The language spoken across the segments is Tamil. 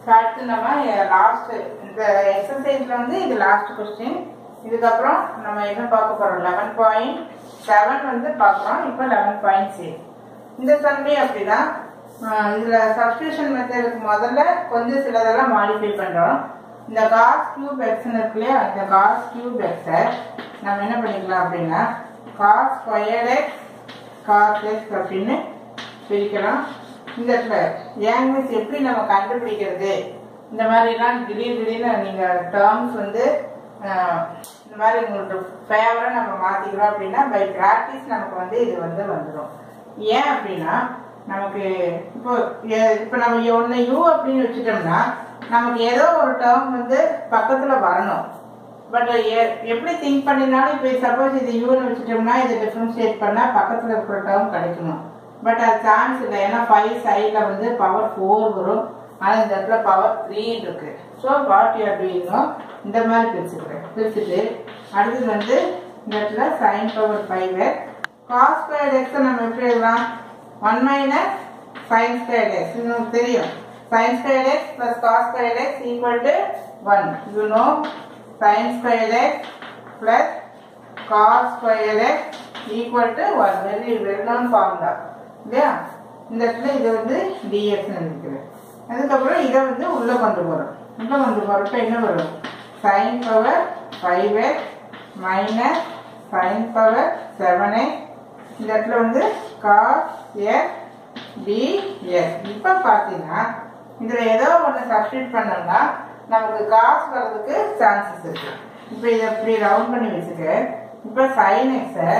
அடுத்து நம்ம லாஸ்ட் இந்த எக்ஸசைஸ்ல வந்து இது லாஸ்ட் கொஸ்டின் இதுக்கப்புறம் நம்ம என்ன பார்க்க போறோம் லெவன் பாயிண்ட் செவன் வந்து பார்க்குறோம் இப்போ லெவன் பாயிண்ட் சிக்ஸ் இந்த சண்டே அப்படிதான் ஆஹ் இதுல சப்ஸ்டியூஷன் மெத்தடுக்கு முதல்ல கொஞ்சம் சிலதெல்லாம் மாடிஃபை பண்றோம் இந்த காஸ் கியூப் எக்ஸ்னு இருக்கு இல்லையா இந்த காஸ் கியூப் எக்ஸை நம்ம என்ன பண்ணிக்கலாம் அப்படின்னா cos square x cos x அப்படின்னு பிரிக்கலாம் இந்த இடத்துல ஏங்கிஸ் எப்படி நம்ம கண்டுபிடிக்கிறது இந்த மாதிரிலாம் திடீர் திடீர்னு நீங்கள் டேர்ம்ஸ் வந்து ஆஹ், இந்த மாதிரி உங்களுக்கு ஃபேவராக நம்ம மாற்றிக்கிறோம் அப்படின்னா பை ப்ராக்டிஸ் நமக்கு வந்து இது வந்து வந்துடும் ஏன் அப்படின்னா நமக்கு இப்போ எ- இப்போ நம்ம ஒன்று யூ அப்படின்னு வச்சுட்டோம்னா நமக்கு ஏதோ ஒரு டேர்ம் வந்து பக்கத்தில் வரணும் பட் எப்படி திங்க் பண்ணினாலும் இப்போ சப்போஸ் இது யூன்னு வச்சுட்டோம்னா இதை டிஃப்ரென்ஷியேட் பண்ணால் பக்கத்தில் இருக்கிற டேர்ம் கிடைக்கணும் பட் அது சான்ஸ் இல்லை ஏன்னா ஃபைவ் சைடில் வந்து பவர் ஃபோர் வரும் ஆனால் இந்த இடத்துல பவர் த்ரீ இருக்கு ஸோ வாட் யூ டூயிங்கோ இந்த மாதிரி பிரிச்சுக்கிறேன் பிரிச்சுட்டு அடுத்தது வந்து இந்த இடத்துல sine power five cos square x நம்ம எப்படி எழுதலாம் one minus sine square x இது நமக்கு தெரியும் sine square x plus cos square x equal to one you know sine square x plus cos square x equal to one very well known formula இல்லையா இந்த இடத்துல இது வந்து டிஎக்ஸ் நினைக்கிறேன் அதுக்கப்புறம் இதை வந்து உள்ளே கொண்டு போகிறோம் உள்ளே கொண்டு போகிறப்ப என்ன வரும் sine power five x minus sine power seven x இந்த இடத்துல வந்து காஸ் எக்ஸ் டிஎஸ் இப்போ பார்த்தீங்கன்னா இதில் ஏதோ ஒன்று சப்ஸ்டியூட் பண்ணோம்னா நமக்கு காசு வர்றதுக்கு சான்சஸ் இருக்கு இப்போ இதை இப்படி ரவுண்ட் பண்ணி வச்சுக்க இப்போ சைன் எக்ஸை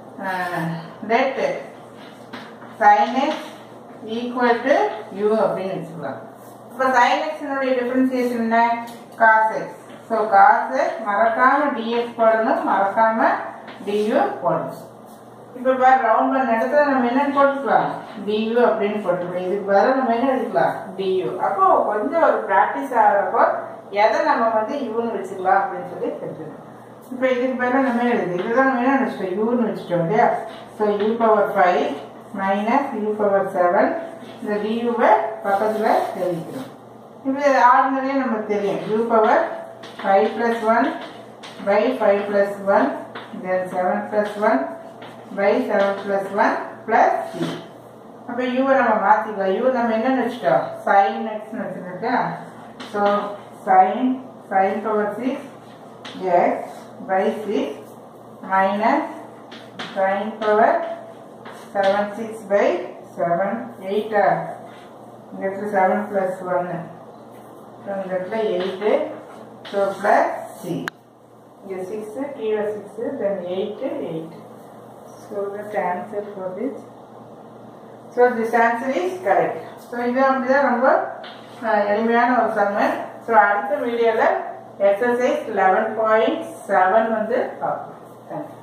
let sine x equal to u அப்படின்னு வச்சுக்கலாம் இப்போ சைன் எக்ஸினுடைய டிஃபரன்சியேஷன் என்ன cos x so cos x மறக்காம டிஎக்ஸ் போடணும் மறக்காம டியூ போடணும் இப்போ பாரு ரவுண்ட் பண்ண இடத்துல நம்ம என்னன்னு போட்டுக்கலாம் டியூ அப்படின்னு போட்டுக்கலாம் இதுக்கு பதிலா நம்ம என்ன எடுக்கலாம் டியூ அப்போ கொஞ்சம் ஒரு ப்ராக்டிஸ் ஆகிறப்போ எதை நம்ம வந்து யூன்னு வச்சுக்கலாம் அப்படின்னு சொல்லி தெரிஞ்சுக்கணும் இப்போ இதுக்கு பதிலா நம்ம என்ன எழுது இதுதான் நம்ம என்ன வச்சுட்டோம் யூன்னு வச்சுட்டோம் இல்லையா so u power five minus u power seven இந்த டியூவை பக்கத்தில் எழுதிக்கிறோம் இப்போ ஆர்டினரியாக நமக்கு தெரியும் u power five plus one by five plus one then seven plus one by seven plus one plus C அப்போ யூவை நம்ம மாற்றிக்கலாம் யூ நம்ம என்னன்னு வச்சுட்டோம் சைன் எக்ஸ்னு வச்சுருக்கா so sine sine power six x by six minus sine power seven six by seven எயிட்டா இந்த இடத்துல செவன் ப்ளஸ் ஒன்று ஸோ இந்த இடத்துல எயிட்டு ஸோ ப்ளஸ் சி இங்கே சிக்ஸு கீழே six then eight eight so that answer for this so this answer is correct so இது அப்படிதான் ரொம்ப அஹ், எளிமையான ஒரு சம்மர் ஸோ அடுத்த வீடியோவில் எக்ஸசைஸ் லெவன் பாயிண்ட் செவன் வந்து பார்ப்போம் தேங்க்யூ